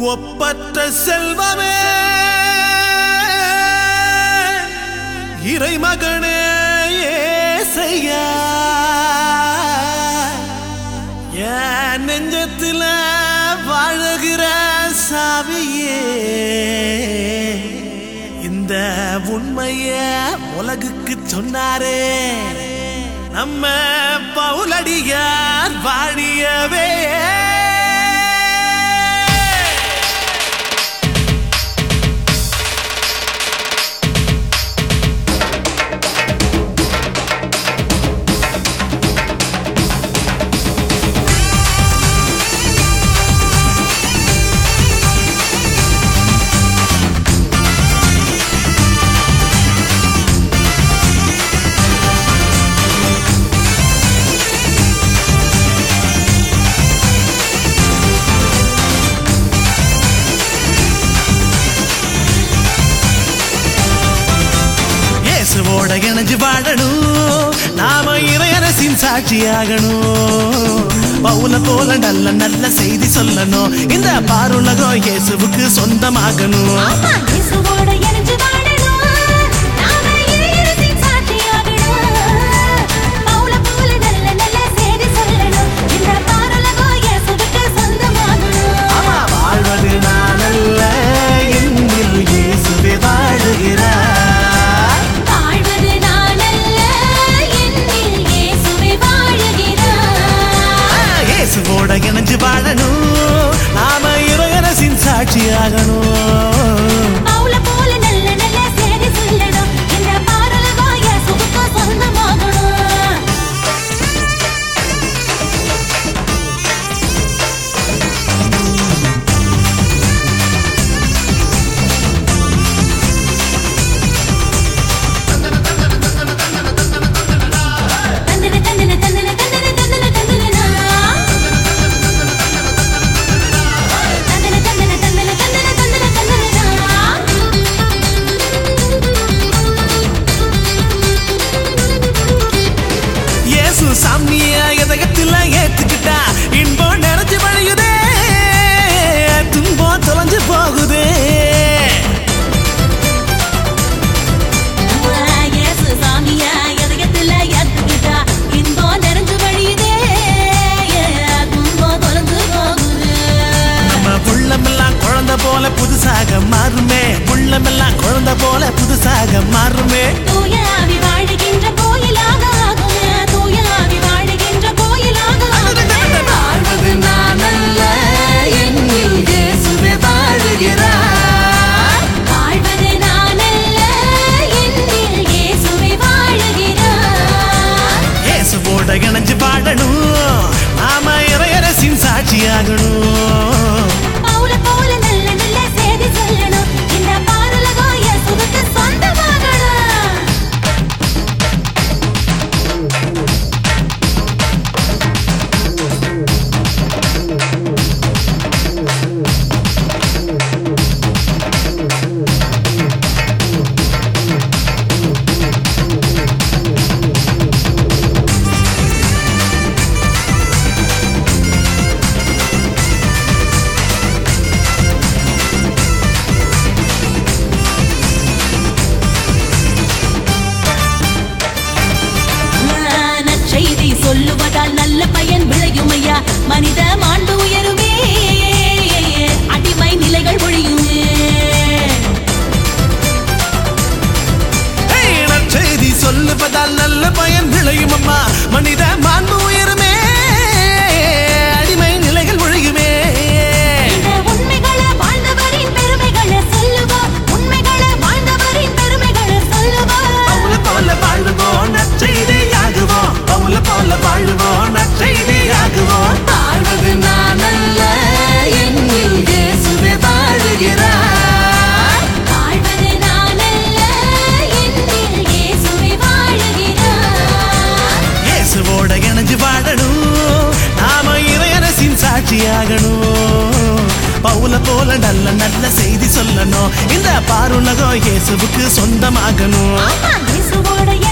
ஒப்பற்ற செல்வமே இறைமகனே ஏசையா என் நெஞ்சத்துல வாழுகிற சாவியே இந்த உண்மைய உலகுக்கு சொன்னாரே நம்ம பவுலடியார் வாழியவே இயேசுவோட இணைஞ்சு வாழணும் நாம இறையரசின் சாட்சியாகணும் பவுல போல நல்ல நல்ல செய்தி சொல்லணும் இந்த பாருலகம் இயேசுவுக்கு சொந்தமாகணும் ஆமா, இயேசுவோட இணைஞ்சு வாழணும். நாம இறையரசின் சாட்சியாகணும். பவுல போல நல்ல நல்ல செய்தி சொல்லணும். இந்த பாருலகம் இயேசுவுக்கு சொந்தமாகணும். ஆமா, வாழ்வது நான் அல்ல என்னில் இயேசுவே வாழுகிறார் வாழ்வது நான் அல்ல, என்னில் இயேசுவே ஆ, வாழுகிறார். இயேசுவோட இணைஞ்சு வாழணும் நாம இறையரசின் சாட்சியாகணும் பவுல போல நல்ல நல்ல செய்தி சொல்லணும். இந்த பாருலகம் இயேசுவுக்கு சொந்தமாகணும். தந்தன தந்தன தந்தன தந்தன தந்தன தந்தனா தந்தன தந்தன தந்தன தந்தன தந்தன இயேசு சாமிய இதயத்துல ஏத்துக்கிட்டா இன்பம் நிறைஞ்சு வழியுதே துன்பம் தொலைஞ்சு போகுதே தந்தனா இயேசு சாமியா இதயத்துல ஏத்துக்கிட்டா இன்பம் நிறைஞ்சு வழியுதே துன்பம் தொலைஞ்சு போகுது நம்ம உள்ளமெல்லாம் குழந்தை போல புதுசாக மாறுமே உள்ளமெல்லாம் குழந்தை போல புதுசாக மாறுமே தூய ஆவி வாழுகின்ற கோயிலாக ஆகுமே தூய ஆவி வாழுகின்ற கோயிலாக ஆகுமே வாழ்வது நான் அல்ல என்னில் இயேசுவே வாழுகிறார் வாழ்வது நான் அல்ல என்னில் இயேசுவே வாழுகிறார் இயேசுவோட இணைஞ்சு வாழணும் நாம இறையரசின் சாட்சியாகணும் பவுல போல நல்ல நல்ல செய்தி சொல்லணும் இந்த பாருலகம் இயேசுவுக்கு சொந்தமாகணும் நற்செய்தி சொல்லுவதால் நல்ல பயன் விளையும் ஐயா மனித மாண்பு உயருமே அடிமை நிலைகள் ஒழியுமே செய்தி சொல்லுவதால் நல்ல பயன் விளையும் அம்மா மனித மாண்பு உயருமே அடிமை நிலைகள் ஒழியுமே இந்த உண்மைகளை வாழ்ந்தவரின் பெருமைகளை சொல்லுவோம் உண்மைகளை வாழ்ந்தவரின் பெருமைகளை சொல்லுவோம் பவுல போல வாழ்வோம் நற்செய்தியாகுவோம் பவுல போல வாழ்வோம் நற்செய்தியாகுவோம் வாழ்வது நான் அல்ல என்னில் இயேசுவே வாழுகிறார் வாழ்வது நான் அல்ல என்னில் இயேசுவே வாழுகிறார் இயேசுவோட இணைஞ்சு வாழணும் நாம இறையரசின் சாட்சியாகணும் பவுல போல நல்ல நல்ல செய்தி சொல்லணும் இந்த பாருலகம் இயேசுவுக்கு சொந்தமாகணும் ஆமா இயேசுவோட